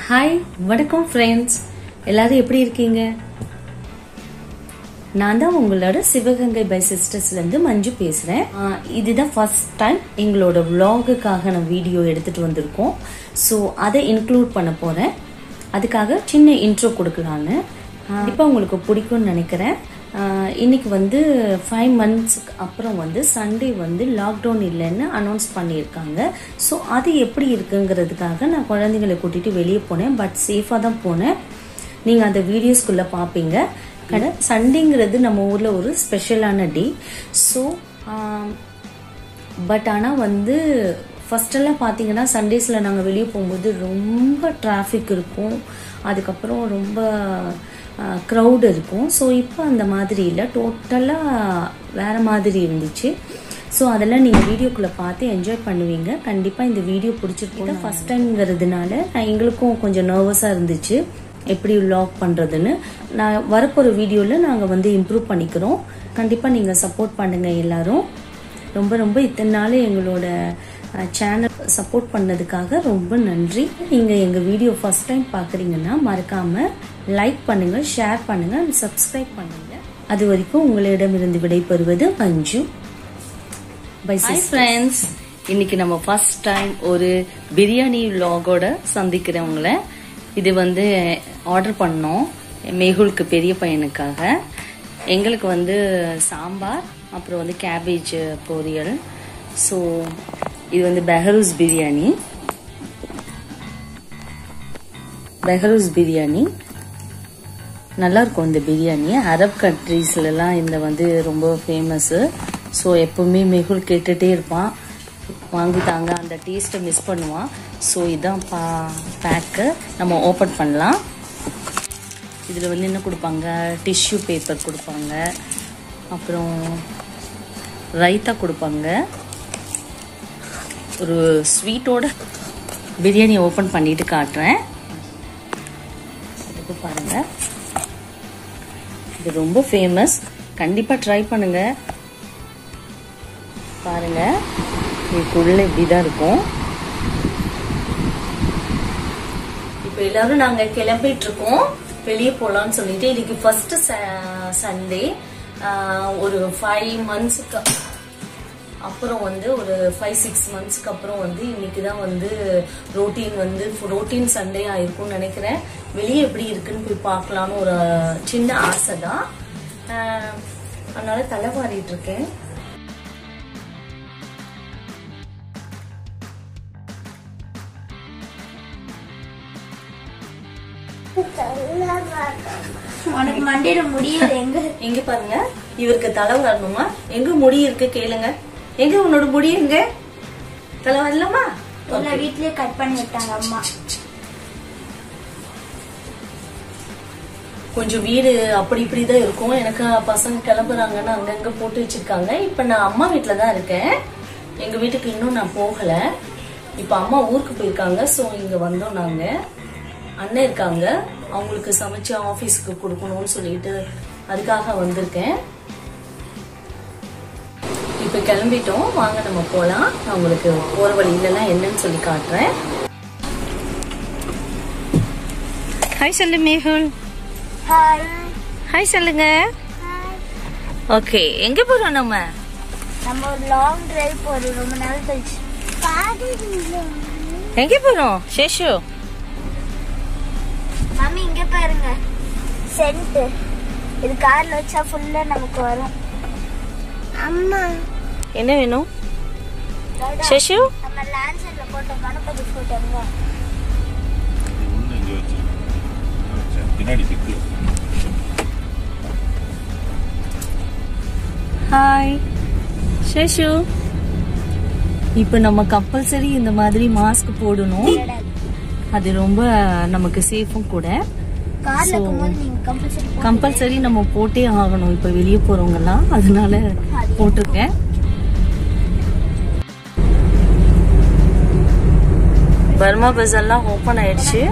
Hi வணக்கம் friends எல்லாரும் எப்படி இருக்கீங்க நான் தான் உங்களோட சிவகங்கை பை சிஸ்டர்ஸ்லேருந்து மஞ்சு பேசுகிறேன் இதுதான் ஃபர்ஸ்ட் டைம் எங்களோட vlog-க்காக நான் வீடியோ எடுத்துகிட்டு வந்திருக்கோம் ஸோ அதை இன்க்ளூட் பண்ண போகிறேன் அதுக்காக சின்ன இன்ட்ரோ கொடுக்கலான்னு இப்போ உங்களுக்கு பிடிக்கும்னு நினைக்கிறேன் ஆஹ் இன்னைக்கு வந்து ஃபைவ் மந்த்ஸ்க்கு அப்புறம் வந்து சண்டே வந்து லாக்டவுன் இல்லைன்னு அனௌன்ஸ் பண்ணியிருக்காங்க ஸோ அது எப்படி இருக்குங்கிறதுக்காக நான் குழந்தைங்களை கூட்டிகிட்டு வெளியே போனேன் பட் சேஃபாக தான் போனேன் நீங்கள் அந்த வீடியோஸ்குள்ளே பார்ப்பீங்க கடை சண்டேங்கிறது நம்ம ஊரில் ஒரு ஸ்பெஷலான டே ஸோ பட் ஆனால் வந்து ஃபஸ்ட்டெல்லாம் பார்த்தீங்கன்னா சண்டேஸில் நாங்கள் வெளியே போகும்போது ரொம்ப டிராஃபிக் இருக்கும் அதுக்கப்புறம் ரொம்ப க்ரௌட் இருக்கும் ஸோ இப்போ அந்த மாதிரி இல்லை டோட்டலாக வேறு மாதிரி இருந்துச்சு ஸோ அதெல்லாம் நீங்கள் வீடியோக்குள்ளே பார்த்து என்ஜாய் பண்ணுவீங்க கண்டிப்பாக இந்த வீடியோ பிடிச்சிருக்கோம் ஃபஸ்ட் டைம்ங்கிறதுனால நான் எங்களுக்கும் கொஞ்சம் நர்வஸாக இருந்துச்சு எப்படி வ்ளாக் பண்ணுறதுன்னு நான் வரப்போகிற வீடியோவில் நாங்கள் வந்து இம்ப்ரூவ் பண்ணிக்கிறோம் கண்டிப்பாக நீங்கள் சப்போர்ட் பண்ணுங்கள் எல்லாரும் ரொம்ப ரொம்ப இத்தனை நாள் எங்களோட சேனல் சப்போர்ட் பண்ணதுக்காக ரொம்ப நன்றி நீங்கள் எங்கள் வீடியோ ஃபர்ஸ்ட் டைம் பார்க்குறீங்கன்னா மறக்காமல் லைக் பண்ணுங்கள் ஷேர் பண்ணுங்கள் சப்ஸ்கிரைப் பண்ணுங்கள் அது வரைக்கும் உங்களிடமிருந்து விடைபெறுவது மஞ்சு பை ஃப்ரெண்ட்ஸ் இன்னைக்கு நம்ம ஃபர்ஸ்ட் டைம் ஒரு பிரியாணி vlog-ஓட சந்திக்கிறேன் உங்களை இது வந்து ஆர்டர் பண்ணோம் மேகுலுக்கு பெரிய பையனுக்காக எங்களுக்கு வந்து சாம்பார் அப்புறம் வந்து கேபேஜ் பொரியல் ஸோ இது வந்து பெஹரூஸ் பிரியாணி பெஹரூஸ் பிரியாணி நல்லா இருக்கும் இந்த பிரியாணி அரப் கண்ட்ரீஸ்லலாம் இந்த வந்து ரொம்ப ஃபேமஸ்ஸு ஸோ எப்பவுமே மெகுல் கேட்டுட்டே இருப்பான் வாங்கி தாங்க அந்த டேஸ்ட்டை மிஸ் பண்ணுவான் ஸோ இதான் பா பேக்கு நம்ம ஓப்பன் பண்ணலாம் இதில் வந்து என்ன கொடுப்பாங்க டிஷ்யூ பேப்பர் கொடுப்பாங்க அப்புறம் ரைத்தா கொடுப்பாங்க ஒரு ஸ்வீட்டோட பிரியாணி ஓப்பன் பண்ணிட்டு காட்டுறேன் இதுக்கு பாருங்க இது ரொம்ப ஃபேமஸ் கண்டிப்பா ட்ரை பண்ணுங்க பாருங்க இதுக்குள்ள இப்படிதான் இருக்கும் இப்போ எல்லாரும் நாங்க கிளம்பிட்டு இருக்கோம் வெளியே போலாம்னு சொல்லிட்டு இன்னைக்கு ஃபர்ஸ்ட் சண்டே ஒரு ஃபைவ் மந்த்ஸுக்கு அப்புறம் வந்து ஒரு ஃபைவ் சிக்ஸ் மந்த்ஸ்க்கு அப்புறம் வந்து இன்னைக்கு தான் வந்து ரோட்டீன் வந்து ரோட்டீன் சண்டே ஆயிருக்கும்னு நினைக்கிறேன் வெளியே எப்படி இருக்குன்னு போய் பார்க்கலான்னு ஒரு சின்ன ஆசை தான் ஆஹ் அதனால தலை மாறிட்டு இருக்கேன் உனக்கு மண்டையில முடியல எங்க எங்க பாருங்க இவருக்கு தலை வரணுமா எங்க முடி இருக்கு கேளுங்க எங்க உன்னோட முடி எங்க தலை வரலாமா எல்லா வீட்லயே கட் பண்ணி விட்டாங்க அம்மா கொஞ்சம் வீடு அப்படி இப்படிதான் இருக்கும் எனக்கு பசங்க கிளம்புறாங்கன்னு அங்கங்க போட்டு வச்சிருக்காங்க இப்ப நான் அம்மா வீட்டுல தான் இருக்கேன் எங்க வீட்டுக்கு இன்னும் நான் போகல இப்ப அம்மா ஊருக்கு போயிருக்காங்க சோ இங்க வந்தோம் நாங்க அண்ணன் இருக்காங்க அவங்களுக்கு சமைச்சு ஆபீஸ்க்கு கொடுக்கணும்னு சொல்லிட்டு அதுக்காக வந்திருக்கேன் இப்ப கிளம்பிட்டோம் வாங்க நம்ம போலாம் நான் உங்களுக்கு போற வழியிலலாம் என்னன்னு சொல்லி காட்டுறேன் ஹாய் சொல்லு மேகுல் ஹாய் ஹாய் சொல்லுங்க ஓகே எங்க போறோம் நம்ம நம்ம ஒரு லாங் டிரைவ் போறோம் ரொம்ப நாள் கழிச்சு எங்க போறோம் சேஷு மம்மி இங்க பாருங்க சென்ட் இது கார்ல வச்சா ஃபுல்லா நமக்கு வரும் அம்மா என்ன வேணும் சேஷு நம்ம லான்சர்ல போட்ட கணபதி போட்டோங்க ஒண்ணு இங்க வச்சு வச்சேன். பின்னாடி திக்கு ஹாய் சேஷு இப்போ நம்ம கம்பல்சரி இந்த மாதிரி மாஸ்க் போடணும் அது ரொம்ப நமக்கு சேஃபும் கூட கார்ல So, இருக்கும்போது நீங்க கம்பல்சரி கம்பல்சரி நம்ம போட்டே ஆகணும் இப்போ வெளியே போறவங்கலாம் அதனால போட்டிருக்கேன் பர்மா பஜார்லாம் ஓப்பன் ஆயிடுச்சு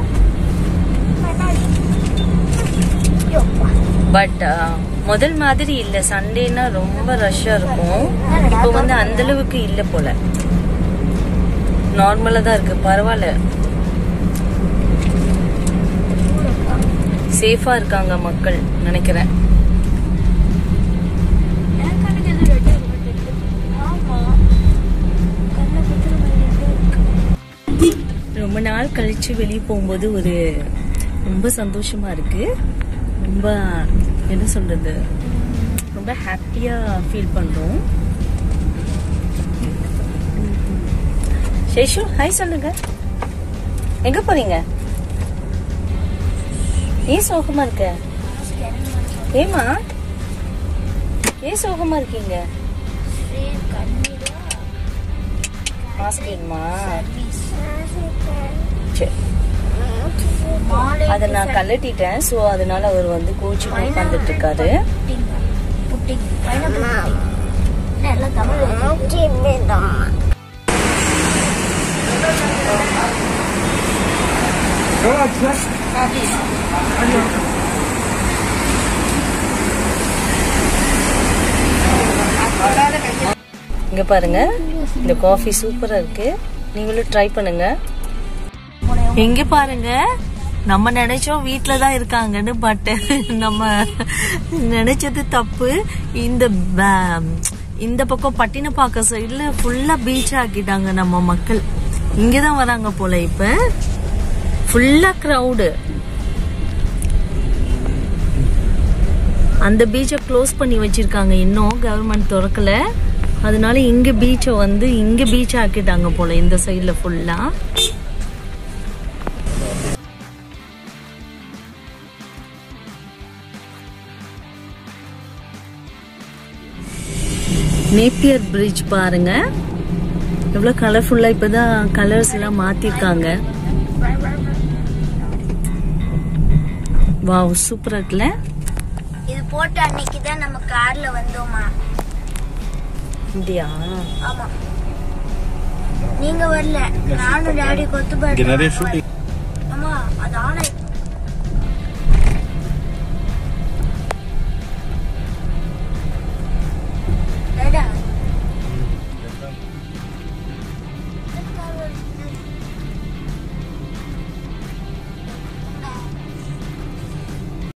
பட் முதல் மாதிரி இல்ல சண்டேனா ரொம்ப ரஷ்ஷா இருக்கும் இப்போ வந்து அந்த அளவுக்கு இல்ல போல நார்மலா தான் இருக்கு பரவாயில்ல சேஃபா இருக்காங்க மக்கள் நினைக்கிறேன் என் கண்ணுக்கு எது ரெட்டா இருக்க மாட்டேங்குது. ஆமா கண்ணை குத்துற மாதிரி இருக்கு. ரொம்ப நாள் கழிச்சு வெளியே போகும்போது ஒரு ரொம்ப சந்தோஷமா இருக்கு ரொம்ப என்ன சொல்றது ரொம்ப ஹாப்பியா ஃபீல் பண்றோம் சேஷு ஹாய் சொல்லுங்க எங்க போறீங்க ஏன் சோகமா இருக்க ஏமா ஏன் சோகமா இருக்கீங்க அப்படியே கண்ணீரா மாஸ்க் வேணுமா சர்வீஸ். சரி மாலை அதை நான் கழட்டிட்டேன் ஸோ அதனால அவர் வந்து கோச்சிட்டு உட்காந்துட்டு இருக்காரு புட்டிங் புட்டிங் பைனாப்பிள் புட்டிங் என்ன எல்லாம் தமிழ் இங்க பாருங்க இந்த காஃபி சூப்பரா இருக்கு நீங்களும் ட்ரை பண்ணுங்க எங்க பாருங்க நம்ம நினைச்சோம் வீட்ல தான் இருக்காங்கன்னு பட் நம்ம நினைச்சது தப்பு இந்த ப- இந்த பக்கம் பட்டினப்பாக்கம் சைடுல ஃபுல்லா பீச் ஆக்கிட்டாங்க நம்ம மக்கள் இங்கதான் வராங்க போல இப்ப ஃபுல்லா கிரவுடு அந்த பீச்சை க்ளோஸ் பண்ணி வச்சிருக்காங்க இன்னும் கவர்மெண்ட் திறக்கல அதனால இங்க பீச்சை வந்து இங்க பீச் ஆக்கிட்டாங்க போல இந்த சைடுல ஃபுல்லா நேப்பியர் பிரிட்ஜ் பாருங்க எவ்வளவு கலர்ஃபுல்லா இப்பதான் கலர்ஸ் எல்லாம் மாத்திருக்காங்க வாவ் சூப்பரா இருக்குல்ல இது போட்ட அன்னைக்கு தான் நம்ம கார்ல வந்தோமா இந்தியா ஆமா நீங்க வரல நானும் டாடி கொத்து இங்க நிறைய ஷூட்டிங் ஆமா அது ஆனா